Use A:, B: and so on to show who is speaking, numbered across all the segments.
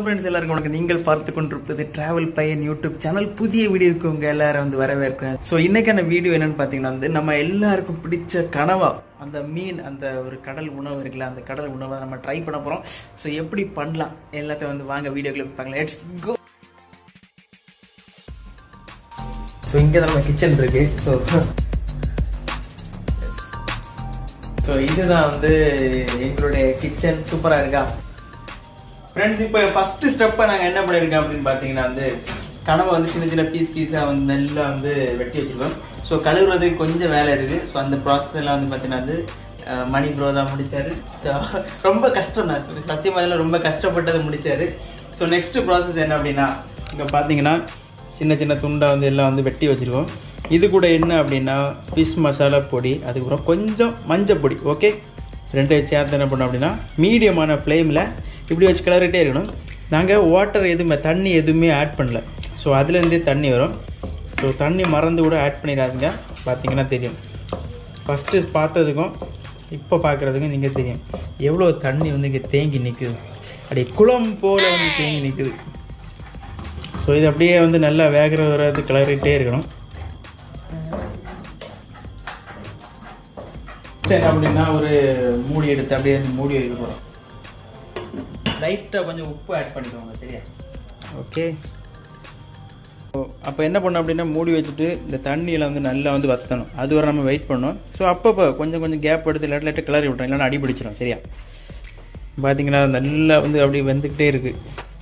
A: friends எல்லாருக்கும் வணக்கம் நீங்கள் பார்த்து கொண்டிருப்பது டிராவல் பையன் யூடியூப் சேனல் புதிய வீடியோக்கு உங்க எல்லாரும் வந்து வரவேற்கிறேன் ஸோ இன்னைக்கான வீடியோ என்னன்னு பார்த்தீங்கன்னா வந்து நம்ம எல்லாருக்கும் பிடிச்ச கனவா அந்த மீன் அந்த ஒரு கடல் உணவு இருக்குல்ல அந்த கடல் உணவை நம்ம ட்ரை பண்ண போறோம் ஸோ எப்படி பண்ணலாம் எல்லாத்தையும் வந்து வாங்க வீடியோக்குள்ள பார்க்கலாம் லெட்ஸ் கோ ஸோ இங்கே நம்ம கிச்சன் இருக்கு ஸோ ஸோ இதுதான் வந்து எங்களுடைய கிச்சன் சூப்பராக இருக்கா ஃப்ரெண்ட்ஸ் இப்போ ஃபர்ஸ்ட் ஸ்டெப்பை நாங்கள் என்ன பண்ணியிருக்கோம் அப்படின்னு பார்த்தீங்கன்னா வந்து கனவை வந்து சின்ன சின்ன பீஸ் பீஸாக வந்து நல்லா வந்து வெட்டி வச்சிருக்கோம் ஸோ கழுவுறதுக்கு கொஞ்சம் வேலை இருக்குது ஸோ அந்த ப்ராசஸ் எல்லாம் வந்து பார்த்தீங்கன்னா வந்து அஹ், மணி ப்ரோ தான் முடிச்சாரு ஸோ ரொம்ப கஷ்டம் தான் சத்தியமாக இதில் ரொம்ப கஷ்டப்பட்டதை முடிச்சாரு ஸோ நெக்ஸ்ட் ப்ராசஸ் என்ன அப்படின்னா இங்கே பார்த்தீங்கன்னா சின்ன சின்ன துண்டை வந்து எல்லாம் வந்து வெட்டி வச்சுருக்கோம் இது கூட என்ன அப்படின்னா ஃபிஷ் மசாலா பொடி அதுக்கப்புறம் கொஞ்சம் மஞ்சள் பொடி ஓகே ரெண்டையும் சேர்த்து என்ன பண்ணோம் அப்படின்னா மீடியமான ஃப்ளேமில் இப்படி வச்சு கிளறிட்டே இருக்கணும் நாங்கள் வாட்டர் எதுவுமே தண்ணி எதுவுமே ஆட் பண்ணல ஸோ அதுலேருந்தே தண்ணி வரும் ஸோ தண்ணி மறந்து கூட ஆட் பண்ணிடாதீங்க பார்த்தீங்கன்னா தெரியும் ஃபஸ்ட்டு பார்த்ததுக்கும் இப்போ பார்க்குறதுக்கும் நீங்கள் தெரியும் எவ்வளோ தண்ணி வந்து இங்கே தேங்கி நிற்குது அப்படியே குளம் போல் வந்து தேங்கி நிற்குது ஸோ இது அப்படியே வந்து நல்லா வேகிற வராது கிளறிட்டே இருக்கணும் என்ன அப்படின்னா ஒரு மூடி எடுத்து அப்படியே வந்து மூடி வைக்க போகிறோம் லைட்டாக கொஞ்சம் உப்பு ஆட் பண்ணிக்கோங்க சரியா ஓகே அப்போ என்ன பண்ணோம் அப்படின்னா மூடி வச்சுட்டு இந்த தண்ணியில் வந்து நல்லா வந்து வத்தணும் அது வரை நம்ம வெயிட் பண்ணோம் ஸோ அப்பப்போ கொஞ்சம் கொஞ்சம் கேப் எடுத்து லைட் லைட்டாக கிளறி விட்டோம் இல்லைன்னா அடி பிடிச்சிரும் சரியா பார்த்தீங்கன்னா நல்லா வந்து அப்படி வெந்துக்கிட்டே இருக்குது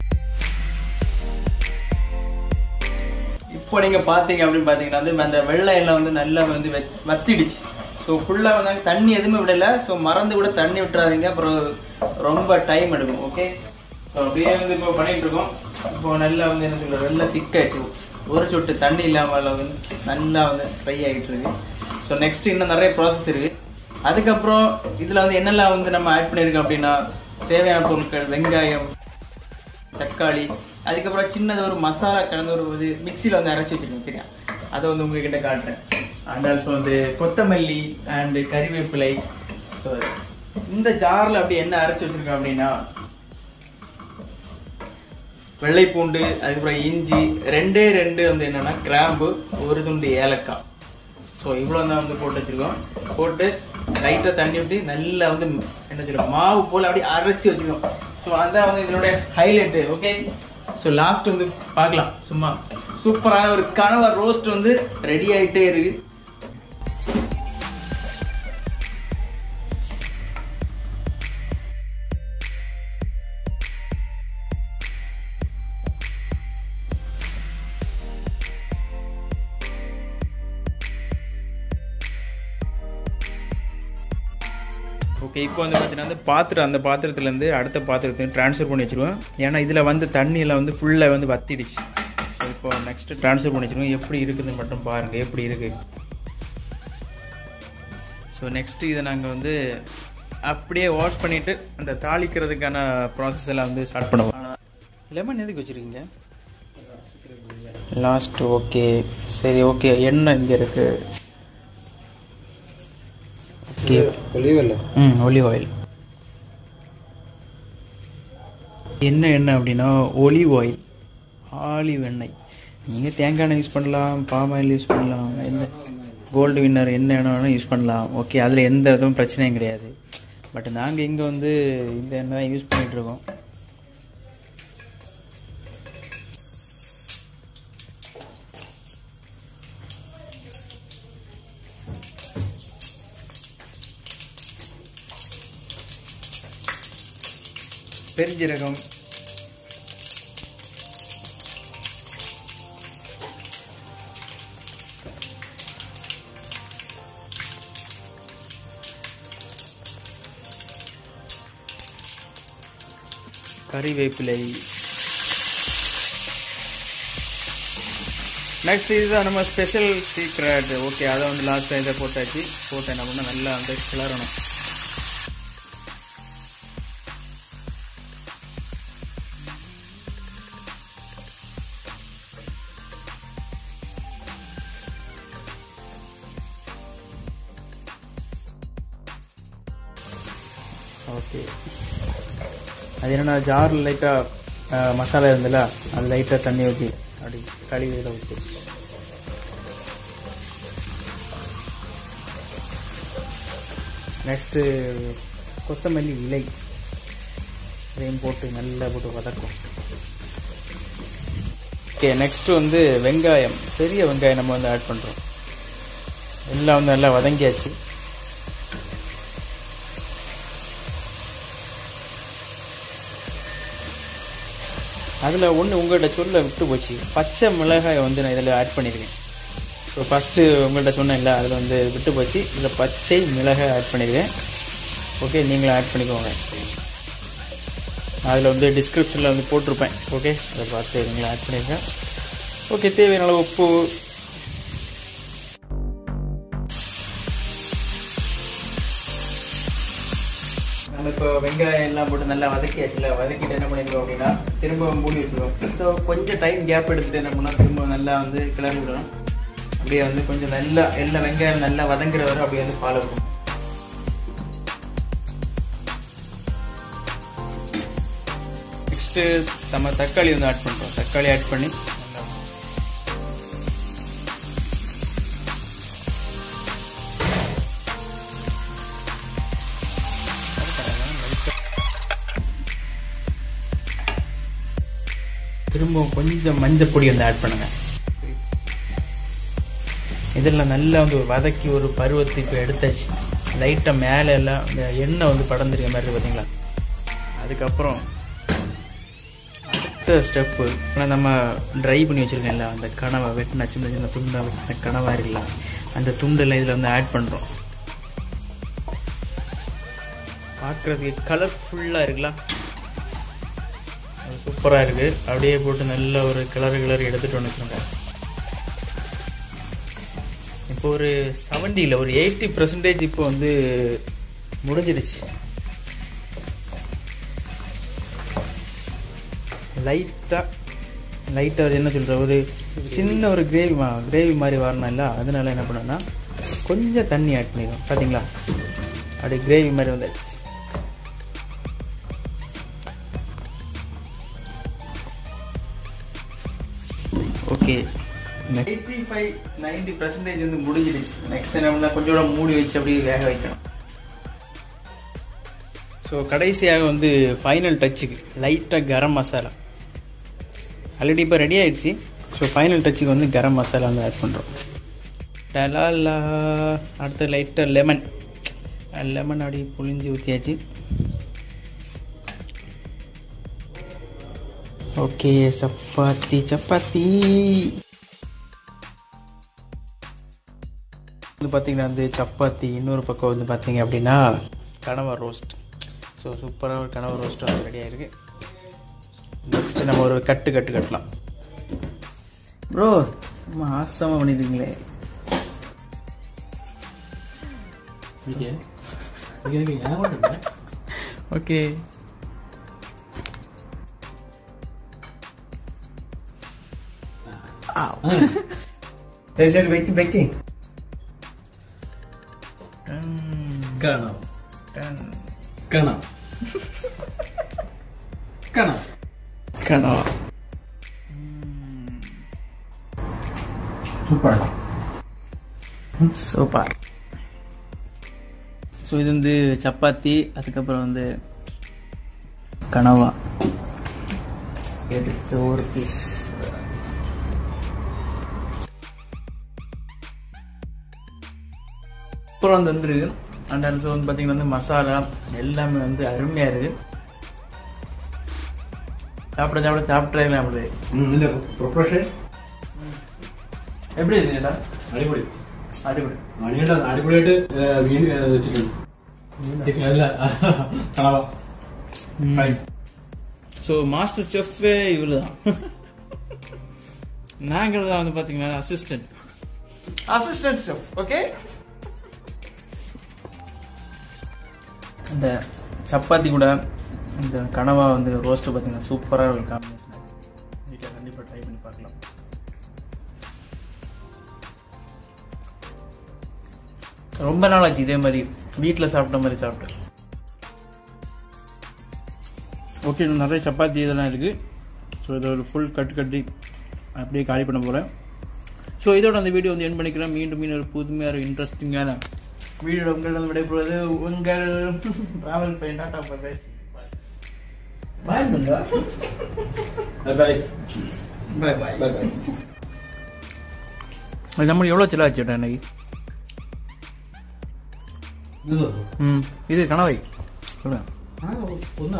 A: இப்போ நீங்கள் பார்த்தீங்க அப்படின்னு பார்த்தீங்கன்னா வந்து அந்த வெள்ளை எல்லாம் வந்து நல்லா வந்து வெ- வத்திடுச்சு ஸோ ஃபுல்லாக வந்து தண்ணி எதுவுமே விடலை ஸோ மறந்து கூட தண்ணி விட்டுறாதீங்க அப்புறம் ரொம்ப டைம் எடுக்கும் ஓகே ஸோ அப்படியே வந்து இப்போ பண்ணிட்டு இருக்கோம் இப்போ நல்லா வந்து என்ன சொல்ற வெள்ளை திக்காயிடுச்சு ஒரு சொட்டு தண்ணி இல்லாமல் வந்து நல்லா வந்து ஃப்ரை ஆகிட்டு இருக்கு ஸோ நெக்ஸ்ட் இன்னும் நிறைய ப்ராசஸ் இருக்கு அதுக்கப்புறம் இதில் வந்து என்னெல்லாம் வந்து நம்ம ஆட் பண்ணியிருக்கோம் அப்படின்னா தேவையான பொருட்கள் வெங்காயம் தக்காளி அதுக்கப்புறம் சின்னது ஒரு மசாலா கலந்து ஒரு இது மிக்சியில் வந்து அரைச்சி வச்சிருக்கேன் சரியா அதை வந்து உங்ககிட்ட காட்டுறேன் அண்ட் ஆல்சோ வந்து கொத்தமல்லி அண்ட் கறிவேப்பிலை ஸோ இந்த ஜாரில் அப்படி என்ன அரைச்சி வச்சிருக்கோம் அப்படின்னா வெள்ளை பூண்டு அதுக்கப்புறம் இஞ்சி ரெண்டே ரெண்டு வந்து என்னன்னா கிராம்பு ஒரு துண்டு ஏலக்காய் ஸோ இவ்வளோ தான் வந்து போட்டு வச்சிருக்கோம் போட்டு லைட்டாக தண்ணி ஊற்றி நல்லா வந்து என்ன சொல்லுவோம் மாவு போல் அப்படியே அரைச்சி வச்சுருக்கோம் ஸோ அதான் வந்து இதனுடைய ஹைலைட்டு ஓகே ஸோ லாஸ்ட் வந்து பார்க்கலாம் சும்மா சூப்பரான ஒரு கனவா ரோஸ்ட் வந்து ரெடி ஆகிட்டே இருக்கு ஓகே இப்போ வந்து பார்த்தீங்கன்னா வந்து பாத்திரம் அந்த பாத்திரத்துலேருந்து அடுத்த பாத்திரத்தையும் ட்ரான்ஸ்ஃபர் பண்ணி வச்சிருவோம் ஏன்னா இதில் வந்து தண்ணியில் வந்து ஃபுல்லாக வந்து வத்திடுச்சு ஸோ இப்போ நெக்ஸ்ட் ட்ரான்ஸ்ஃபர் பண்ணி வச்சிருவோம் எப்படி இருக்குதுன்னு மட்டும் பாருங்கள் எப்படி இருக்கு ஸோ நெக்ஸ்ட் இதை நாங்கள் வந்து அப்படியே வாஷ் பண்ணிவிட்டு அந்த தாளிக்கிறதுக்கான ப்ராசஸ் எல்லாம் வந்து ஸ்டார்ட் பண்ணுவோம் லெமன் எதுக்கு வச்சுருக்கீங்க லாஸ்ட் ஓகே சரி ஓகே எண்ணெய் இங்கே இருக்குது ஓகே
B: ஒலிவல்ல
A: ம் ஒலிவ் ஆயில் என்ன எண்ணெய் அப்படின்னா ஒலிவ் ஆயில் ஆலிவ் எண்ணெய் நீங்கள் தேங்காய் எண்ணெய் யூஸ் பண்ணலாம் பாம் ஆயில் யூஸ் பண்ணலாம் எந்த கோல்டு வின்னர் என்ன எண்ணெய் வேணாலும் யூஸ் பண்ணலாம் ஓகே அதில் எந்த விதமும் பிரச்சனையும் கிடையாது பட் நாங்கள் இங்கே வந்து இந்த எண்ணெய் தான் யூஸ் பண்ணிகிட்டு இருக்கோம் பெருஞ்சீரகம் கறிவேப்பிலை நெக்ஸ்ட் இதுதான் நம்ம ஸ்பெஷல் சீக்ரெட் ஓகே அதை வந்து லாஸ்ட்டாக இதை போட்டாச்சு போட்டு என்ன பண்ணால் நல்லா வந்து கிளறணும் ஓகே அது என்னன்னா ஜாரில் லைட்டாக அஹ், மசாலா இருந்தல அது லைட்டாக தண்ணி ஊற்றி அப்படி கழுவி இதில் ஊற்றி நெக்ஸ்ட்டு கொத்தமல்லி இலை இதையும் போட்டு நல்லா போட்டு வதக்கும் ஓகே நெக்ஸ்ட் வந்து வெங்காயம் பெரிய வெங்காயம் நம்ம வந்து ஆட் பண்ணுறோம் எல்லாம் வந்து நல்லா வதங்கியாச்சு அதில் ஒன்று உங்கள்கிட்ட சொல்ல விட்டு போச்சு பச்சை மிளகாயை வந்து நான் இதில் ஆட் பண்ணியிருக்கேன் ஸோ ஃபஸ்ட்டு உங்கள்கிட்ட சொன்னேன்ல அதில் வந்து விட்டு போச்சு இதில் பச்சை மிளகாய் ஆட் பண்ணியிருக்கேன் ஓகே நீங்களும் ஆட் பண்ணிக்கோங்க அதில் வந்து டிஸ்கிரிப்ஷனில் வந்து போட்டிருப்பேன் ஓகே அதை பார்த்து நீங்களும் ஆட் பண்ணியிருக்கேன் ஓகே தேவையான அளவு உப்பு நம்ம இப்போ வெங்காயம் எல்லாம் போட்டு நல்லா வதக்கியாச்சுல வதக்கிட்டு என்ன பண்ணிருக்கோம் அப்படின்னா திரும்ப மூடி வச்சுருவோம் ஸோ கொஞ்சம் டைம் கேப் எடுத்துட்டு என்ன பண்ணால் திரும்ப நல்லா வந்து கிளறி விடணும் அப்படியே வந்து கொஞ்சம் நல்லா எல்லா வெங்காயம் நல்லா வதங்குற வரை அப்படியே வந்து ஃபாலோ பண்ணும் நெக்ஸ்ட்டு நம்ம தக்காளி வந்து ஆட் பண்ணுறோம் தக்காளி ஆட் பண்ணி நல்லா திரும்ப கொஞ்சம் மஞ்சள் பொடி வந்து ஆட் பண்ணுங்க இதெல்லாம் நல்லா வந்து வதக்கி ஒரு பருவத்தை இப்போ எடுத்தாச்சு லைட்டாக மேலே எல்லாம் இந்த எண்ணெய் வந்து படந்துருக்க மாதிரி இருக்கு பார்த்தீங்களா அதுக்கப்புறம் அடுத்த ஸ்டெப்பு ஆனால் நம்ம ட்ரை பண்ணி வச்சுருக்கேன்ல அந்த கனவை வெட்டின சின்ன சின்ன துண்டை வெட்டின கனவா இருக்குல்ல அந்த துண்டெல்லாம் இதில் வந்து ஆட் பண்ணுறோம் பார்க்குறதுக்கு கலர்ஃபுல்லாக இருக்குல்ல சூப்பராக இருக்குது அப்படியே போட்டு நல்ல ஒரு கிளறு கிளறி எடுத்துகிட்டு வந்து வச்சுருங்க இப்போ ஒரு செவன்ட்டியில் ஒரு எயிட்டி பர்சன்டேஜ் இப்போ வந்து முடிஞ்சிடுச்சு லைட்டாக லைட்டாக என்ன சொல்கிற ஒரு சின்ன ஒரு கிரேவி மா கிரேவி மாதிரி வரணும் இல்லை அதனால என்ன பண்ணேன்னா கொஞ்சம் தண்ணி ஆட் பண்ணிடுவோம் பார்த்தீங்களா அப்படியே கிரேவி மாதிரி வந்தாச்சு okay eighty five ninety percentage வந்து முடிஞ்சிடுச்சு நெக்ஸ்ட் என்ன கொஞ்சம் மூடி வச்சு அப்படியே வேக வைக்கணும் ஸோ கடைசியாக வந்து ஃபைனல் டச்சுக்கு லைட்டாக கரம் மசாலா ஆல்ரெடி இப்போ ரெடி ஆயிடுச்சு ஸோ ஃபைனல் டச்சுக்கு வந்து கரம் மசாலா வந்து ஆட் பண்ணுறோம் டலாலா அடுத்து லைட்டாக லெமன் லெமன் அப்படி புளிஞ்சு ஊற்றியாச்சு ஓகே சப்பாத்தி சப்பாத்தி வந்து பார்த்தீங்கன்னா வந்து சப்பாத்தி இன்னொரு பக்கம் வந்து பார்த்தீங்க அப்படின்னா கனவா ரோஸ்ட் ஸோ சூப்பராக ஒரு கனவா ரோஸ்ட் வந்து ரெடி ஆயிருக்கு நெக்ஸ்ட் நம்ம ஒரு கட்டு கட்டு கட்டலாம் ப்ரோ சும்மா ஆசமாக பண்ணிருக்கீங்களே ஓகே
B: சரி சரி வைக்க வைக்க
C: കാണാം കാണാം കാണാം
A: கனவா
B: சூப்பர்
A: சூப்பர் ஸோ இது வந்து சப்பாத்தி அதுக்கப்புறம் வந்து கனவா எடுத்து ஒரு பீஸ் அப்புறம் வந்து வந்துருக்கு அண்ட் ஆல்சோ வந்து பார்த்தீங்கன்னா வந்து மசாலா எல்லாமே வந்து அருமையாக இருக்கு சாப்பிட சாப்பிட சாப்பிட்றேன் அப்படியே
B: ഇതിന്റെ പ്രൊപ്പറേഷൻ
A: எப்படி இருக்குடா
B: അടിപൊളി
A: அடிப்படை
B: മണിയുടെ അടിപൊളിയായിട്ട് ഏ, മീൻ ഏ, വെച്ചിട്ടുണ്ട് ചിക്കൻ അല്ല കണവ
A: ஸோ மாஸ்டர் செஃப்பே இவரு தான் நாங்கள் தான் வந்து பார்த்தீங்கன்னா அசிஸ்டன்ட் அசிஸ்டன்ட் செஃப் ஓகே இந்த சப்பாத்தி கூட இந்த கனவா வந்து ரோஸ்ட் பார்த்தீங்கன்னா சூப்பராக ஒரு காம்பினேஷன் வீட்டில் கண்டிப்பாக ட்ரை பண்ணி பார்க்கலாம் ரொம்ப நாள் ஆச்சு இதே மாதிரி வீட்டில் சாப்பிட்ட மாதிரி சாப்பிட்டேன் ஓகே நிறைய சப்பாத்தி இதெல்லாம் இருக்குது ஸோ இதை ஒரு ஃபுல் கட்டு கட்டி அப்படியே காலி பண்ண போகிறேன் ஸோ இதோட அந்த வீடியோ வந்து என் பண்ணிக்கிறேன் மீண்டும் மீண்டும் ஒரு புதுமையான இன்ட்ரெஸ்டிங்கான வீடியோ உங்களிடம் விடைபெறுவது உங்கள் டிராவல் பையன் டாட்டா பை பேசி பாய் பண்ணுங்க
B: bye bye
A: bye bye
B: bye bye
A: அது நம்ம எவ்வளோ செலவாச்சுட்டேன் இன்னைக்கு
B: இது
A: ம் இது கனவை சொல்லுங்க
B: ஒன்னா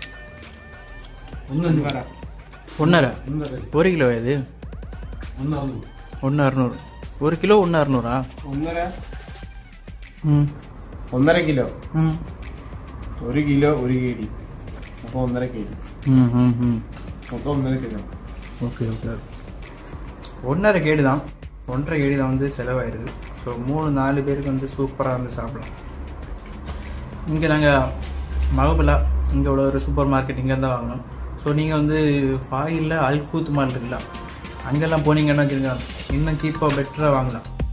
B: ஒன்னு
C: வர
A: ஒன்றரை
B: ஒன்னரை
A: ஒரு கிலோ இது
B: ஒன்னு அறுநூறு
A: ஒன்று அறுநூறு ஒரு கிலோ ஒன்று அறுநூறா
C: ഒന്നര
A: ம்
C: ഒന്നര കിലോ
A: ம்
C: ഒരു കിലോ ഒരു കെ ഡി അപ്പൊ ഒന്നര കെ ഡി
A: ம் ம் ம்
C: മൊത്തം ഒന്നര കിലോ
A: ஓகே ஓகே ஒன்றரை கேடு தான் ஒன்றரை கேடி தான் வந்து செலவாயிருக்கு ஸோ மூணு நாலு பேருக்கு வந்து சூப்பராக வந்து சாப்பிடலாம் இங்கே நாங்கள் மகபலா இங்கே உள்ள ஒரு சூப்பர் மார்க்கெட் இங்கே தான் வாங்கினோம் ஸோ நீங்கள் வந்து ஃபாயில் அல்கூத் மால் இருக்குல்ல அங்கெல்லாம் போனீங்கன்னா வச்சுருங்க இன்னும் சீப்பாக பெட்டராக வாங்கலாம்